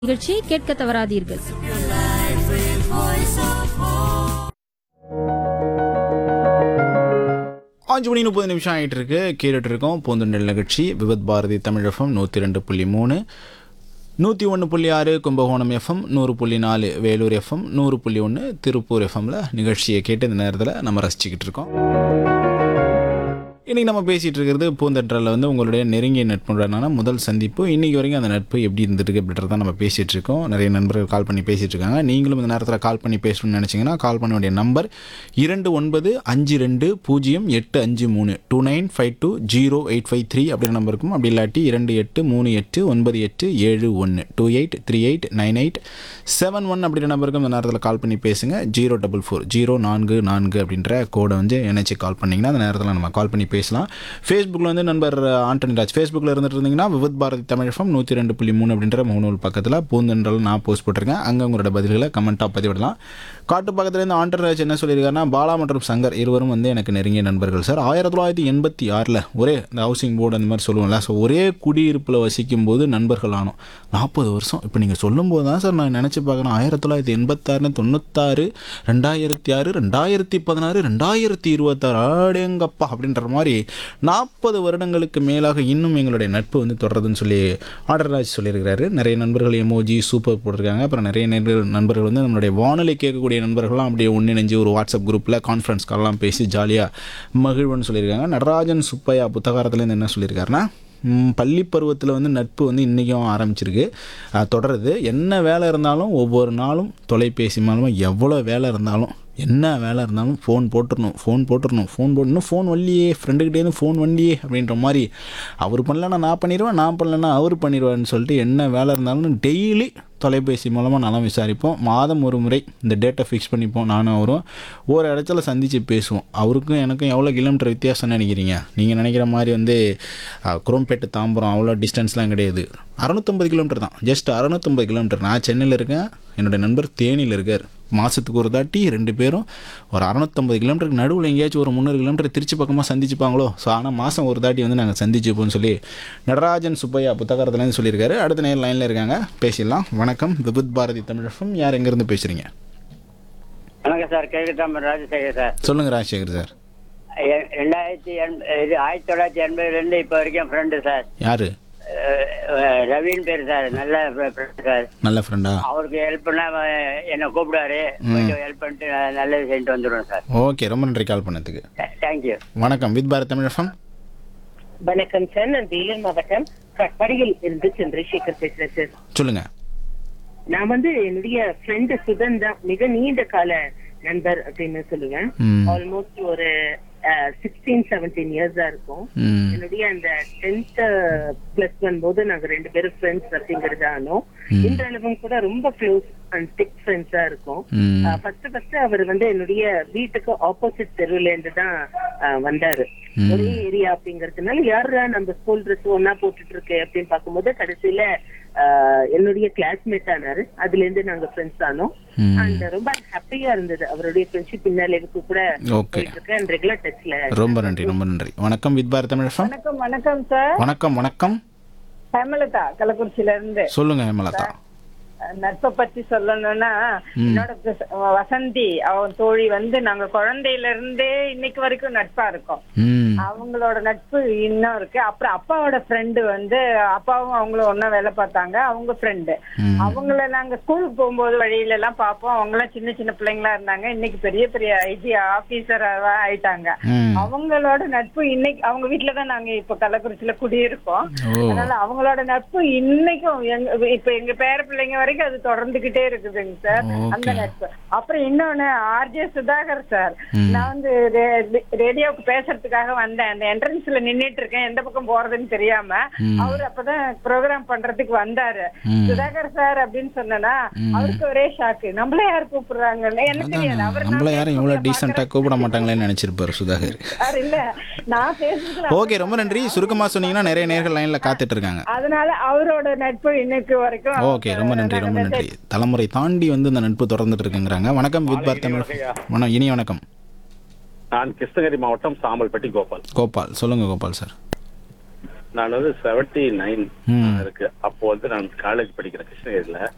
நிகழ்ச்சியை கேட்க தவறாதீர்கள் அஞ்சு மணி முப்பது நிமிஷம் ஆகிட்டு இருக்கு கேட்டுட்டு இருக்கோம் பூந்தொண்டல் நிகழ்ச்சி விவத் பாரதி தமிழ் எஃப்எம் நூற்றி ரெண்டு புள்ளி மூணு நூற்றி ஒன்று புள்ளி ஆறு கும்பகோணம் எஃப்எம் நூறு புள்ளி நாலு வேலூர் எஃப்எம் நூறு புள்ளி ஒன்று திருப்பூர் எஃப்எம்ல நிகழ்ச்சியை கேட்டு இந்த நேரத்தில் நம்ம ரசிச்சுக்கிட்டு இருக்கோம் இன்றைக்கி நம்ம பேசிகிட்டு இருக்கிறது பூந்தொன்றலில் வந்து உங்களுடைய நெருங்கிய நட்புடனான முதல் சந்திப்பு இன்றைக்கி வரைக்கும் அந்த நட்பு எப்படி இருந்திருக்கு அப்படின்றத நம்ம பேசிகிட்டு இருக்கோம் நிறைய நண்பர்கள் கால் பண்ணி பேசிகிட்டு இருக்காங்க நீங்களும் இந்த நேரத்தில் கால் பண்ணி பேசணும்னு நினச்சிங்கன்னா கால் பண்ண வேண்டிய நம்பர் இரண்டு ஒன்பது அஞ்சு ரெண்டு பூஜ்ஜியம் எட்டு அஞ்சு மூணு two nine five two zero eight five three அப்படின்ற நம்பர் இருக்கும் அப்படி இல்லாட்டி இரண்டு எட்டு மூணு எட்டு ஒன்பது எட்டு ஏழு ஒன்று two eight three eight nine eight seven one அப்படின்ற நம்பருக்கு இந்த நேரத்தில் கால் பண்ணி பேசுங்க ஜீரோ டபுள் ஃபோர் ஜீரோ நான்கு நான்கு அப்படின்ற கோடை வந்து இணைச்சி கால் பண்ணிங்கன்னா அந்த நேரத்தில் நம்ம கால் பண்ணி பேசலாம் ஃபேஸ்புக்கில் வந்து நண்பர் ஆண்டனி ராஜ் ஃபேஸ்புக்கில் இருந்துட்டு இருந்தீங்கன்னா விவத் பாரதி தமிழ் எஃப்எம் நூற்றி ரெண்டு புள்ளி மூணு அப்படின்ற முகநூல் பக்கத்தில் பூந்தென்றல் நான் போஸ்ட் போட்டிருக்கேன் அங்கே உங்களோட பதில்களை கமெண்ட்டாக பதிவிடலாம் காட்டு பக்கத்துலேருந்து ஆண்டர் ராஜ் என்ன சொல்லியிருக்காருன்னா பாலா மற்றும் சங்கர் இருவரும் வந்து எனக்கு நெருங்கிய நண்பர்கள் சார் ஆயிரத்தி தொள்ளாயிரத்தி எண்பத்தி ஆறில் ஒரே இந்த ஹவுசிங் போர்டு அந்த மாதிரி சொல்லுவோம்ல ஸோ ஒரே குடியிருப்பில் வசிக்கும் போது நண்பர்கள் ஆனோம் நாற்பது வருஷம் இப்போ நீங்கள் சொல்லும்போது தான் சார் நான் நினச்சி பார்க்கணும் ஆயிரத்தி தொள்ளாயிரத்தி எண்பத்தாறு தொண்ணூத்தாறு ரெண்டாயிரத்தி ஆறு ரெண்டாயிரத்தி பதினாறு ரெண்டாயிரத்தி இருபத்தாறு ஆடேங்கப்பா அப்படின்ற மாதிரி நாற்பது வருடங்களுக்கு மேலாக இன்னும் எங்களுடைய நட்பு வந்து தொடருதுன்னு சொல்லி ஆர்டர்ராஜ் சொல்லியிருக்கிறாரு நிறைய நண்பர்கள் எமோஜி சூப்பர் போட்டிருக்காங்க அப்புறம் நிறைய நண்பர்கள் நண்பர்கள் வந்து நம்மளுடைய வானொலி கேட்கக்கூடிய நண்பர்கள்லாம் அப்படியே ஒன்றிணைஞ்சு ஒரு வாட்ஸ்அப் குரூப்பில் கான்ஃபரன்ஸ் கால்லாம் பேசி ஜாலியாக மகிழ்வுன்னு சொல்லியிருக்காங்க நடராஜன் சுப்பையா புத்தகாரத்துலேருந்து என்ன சொல்லியிருக்காருன்னா ம், பள்ளி பருவத்தில் வந்து நட்பு வந்து இன்றைக்கும் ஆரம்பிச்சிருக்கு அஹ், தொடருது என்ன வேலை இருந்தாலும் ஒவ்வொரு நாளும் தொலைபேசி மூலமாக எவ்வளோ வேலை இருந்தாலும் என்ன வேலை இருந்தாலும் ஃபோன் போட்டுடணும் ஃபோன் போட்டுடணும் ஃபோன் போடணும் ஃபோன் வரலையே ஃப்ரெண்டுக்கிட்டேருந்து ஃபோன் வரலையே அப்படின்ற மாதிரி அவர் பண்ணலன்னா நான் பண்ணிடுவேன் நான் பண்ணலன்னா அவர் பண்ணிடுவார்னு சொல்லிட்டு என்ன வேலை இருந்தாலும் டெய்லி தொலைபேசி மூலமாக நலம் விசாரிப்போம் மாதம் ஒரு முறை இந்த டேட்டை ஃபிக்ஸ் பண்ணிப்போம் நானும் அவரும் ஒரு இடத்துல சந்தித்து பேசுவோம் அவருக்கும் எனக்கும் எவ்வளோ கிலோமீட்டர் வித்தியாசம் நினைக்கிறீங்க நீங்கள் நினைக்கிற மாதிரி வந்து அஹ், குரோம்பேட்டு தாம்பரம் அவ்வளோ டிஸ்டன்ஸ்லாம் கிடையாது அறநூற்றம்பது கிலோமீட்டர் தான் ஜஸ்ட் அறநூற்றம்பது கிலோமீட்டர் நான் சென்னையில் இருக்கேன் என்னுடைய நண்பர் தேனியில் இருக்கார் மாதத்துக்கு ஒரு தாட்டி ரெண்டு பேரும் ஒரு அறநூற்றம்பது கிலோமீட்டருக்கு நடுவில் எங்கேயாச்சும் ஒரு முந்நூறு கிலோமீட்டர் திருச்சி பக்கமாக சந்திச்சுப்பாங்களோ ஸோ ஆனால் மாதம் ஒரு தாட்டி வந்து நாங்கள் சந்திச்சுப்போம்னு சொல்லி நடராஜன் சுப்பையா புத்தகத்துலேருந்து சொல்லியிருக்காரு அடுத்த நேரம் லைனில் இருக்காங்க பேசிடலாம் வணக்கம் விபுத் பாரதி தமிழகம் யார் எங்கேருந்து பேசுகிறீங்க வணக்கம் சார் கேக்குதாம ராஜசேகர் சார் சொல்லுங்கள் ராஜசேகர் சார் எ- ரெண்டாயிரத்தி எண்- இது ஆயிரத்தி தொள்ளாயிரத்தி எண்பதுல இருந்து இப்போ வரைக்கும் ஃப்ரெண்டு சார் யார் அஹ், அஹ், ரவின்னு பேர் சார் நல்ல ஃப்ரெண்டு சார் நல்ல ஃப்ரெண்டா அவருக்கு ஹெல்ப் பண்ணா அவன் என்னை கூப்பிடுவாரு போயிட்டு ஹெல்ப் பண்ணிட்டு நான் நல்லது செஞ்சுட்டு வந்துடுவேன் சார் ஓகே ரொம்ப நன்றி கால் பண்ணதுக்கு தேங்க்யூ வணக்கம் வித் பாரத் தமிழகம் வணக்கம் சார் நான் வேலூர் மாவட்டம் கட்படியில் இருந்து சந்திரசேகர் பேசுறேன் சார் சொல்லுங்கள் நான் வந்து என்னுடைய ஃப்ரெண்டு சுதன் தான் மிக நீண்ட கால நண்பர் அப்படின்னு சொல்லுவேன் ம். ஆல்மோஸ்ட் ஒரு சிக்ஸ்டீன் செவன்டீன் இயர்ஸா இருக்கும் ம் என்னுடைய அந்த டென்த் பிளஸ் பண்ணும்போது நாங்க ரெண்டு பேரும் ஃப்ரெண்ட்ஸ் அப்படிங்கறது ஆனோம் ம். இந்த அளவும் கூட ரொம்ப க்ளோஸ் அண்ட் திக் ஃப்ரெண்ட்ஸா இருக்கும் ம் ஃபர்ஸ்ட் ஃபர்ஸ்ட் அவர் வந்து என்னுடைய வீட்டுக்கு ஆப்போசிட் தெருவுல இருந்து தான் அஹ், வந்தாரு ம். ஒரே ஏரியா அப்படிங்கறதுனால யாரா நம்ம ஸ்கூல் ட்ரெஸ் ஒன்னா போட்டுட்டு இருக்கு அப்படின்னு பார்க்கும்போது கடைசியில அஹ், என்னுடைய கிளாஸ்மேட் ஆனாரு அதுல இருந்து நாங்க ஃப்ரெண்ட்ஸ் ஆனோம் ம். அண்ட் ரொம்ப ஹாப்பியா இருந்தது அவருடைய ஃப்ரெண்ட்ஷிப் பின்னாலேக்கு கூட ஓகே போயிட்டு இருக்கு அண்ட் ரெகுலர் டச்ல ரொம்ப நன்றி ரொம்ப நன்றி வணக்கம் வித் பாரத் தமிழகம் வணக்கம் வணக்கம் சார் வணக்கம் வணக்கம் ஹேமலதா கள்ளக்குறிச்சியில இருந்து சொல்லுங்க ஹேமலதா அஹ், நட்பை பத்தி சொல்லணும்னா என்னோட பிஸ்- வசந்தி அவன் தோழி வந்து நாங்க குழந்தையில இருந்தே இன்னைக்கு வரைக்கும் நட்பா இருக்கோம் ம் அவங்களோட நட்பு இன்னும் இருக்கு அப்புறம் அப்பாவோட ஃப்ரெண்டு வந்து அப்பாவும் அவங்களும் ஒண்ணா வேலை பார்த்தாங்க அவங்க ஃப்ரெண்டு ம். அவங்கள நாங்க ஸ்கூலுக்கு போகும்போது வழியில எல்லாம் பார்ப்போம் அவங்க எல்லாம் சின்ன சின்ன பிள்ளைங்களா இருந்தாங்க இன்னைக்கு பெரிய பெரிய ஐடி ஆபீசர் ஆயிட்டாங்க ம் அவங்களோட நட்பு இன்னைக்கு அவங்க வீட்டுல தான் நாங்க இப்ப கள்ளக்குறிச்சியில குடியிருக்கோம் ஓ அதனால அவங்களோட நட்பு இன்னைக்கும் எங்க இப்ப எங்க பேர பிள்ளைங்க வரைக்கும் அது தொடர்ந்துகிட்டே இருக்குதுங்க சார் அந்த Okay. நட்பு அப்புறம் இன்னொன்னு ஆர்ஜே சுதாகர் சார் ம். நான் வந்து ரே- ரேடியோவுக்கு பேசுறதுக்காக வந்தேன் அந்த என்ட்ரன்ஸ்ல நின்னுட்டு இருக்கேன் எந்த பக்கம் போறதுன்னு தெரியாம ம். அவர் அப்பதான் ப்ரோக்ராம் பண்றதுக்கு வந்தாரு ம். சுதாகர் சார் அப்படின்னு சொன்னேன்னா அவருக்கு ஒரே ஷாக்கு நம்மள யார் கூப்பிடுறாங்கன்னு எனக்கு தெரியாது அவர் நம்மள நான் யாரும் இவ்வளோ Facebookல டீசெண்டாக கூப்பிட மாட்டாங்களேன்னு நினச்சிருப்பாரு சுதாகர் சார் இல்ல நான் பேசுறதுல ஓகே ரொம்ப நன்றி சுருக்கமாக சொன்னீங்கன்னா நிறைய நேர்கள் லைனில் காத்துட்டு இருக்காங்க அதனால அவரோட நட்பு இன்னைக்கு வரைக்கும் ஓகே ரொம்ப நன்றி ரொம்ப நன்றி தலைமுறை தாண்டி வந்து இந்த நட்பு தொடர்ந்துட்டு இருக்குங்கிறாங்க வணக்கம் வித் பாரத் தமிழ் வணக்கம் இனி வணக்கம் நான் கிருஷ்ணகிரி மாவட்டம் சாம்பல்பட்டி கோபால் கோபால் சொல்லுங்க கோபால் சார் நான் வந்து செவன்டி நைன் ம். இருக்கு அப்போ வந்து நான் காலேஜ் படிக்கிறேன் கிருஷ்ணகிரியில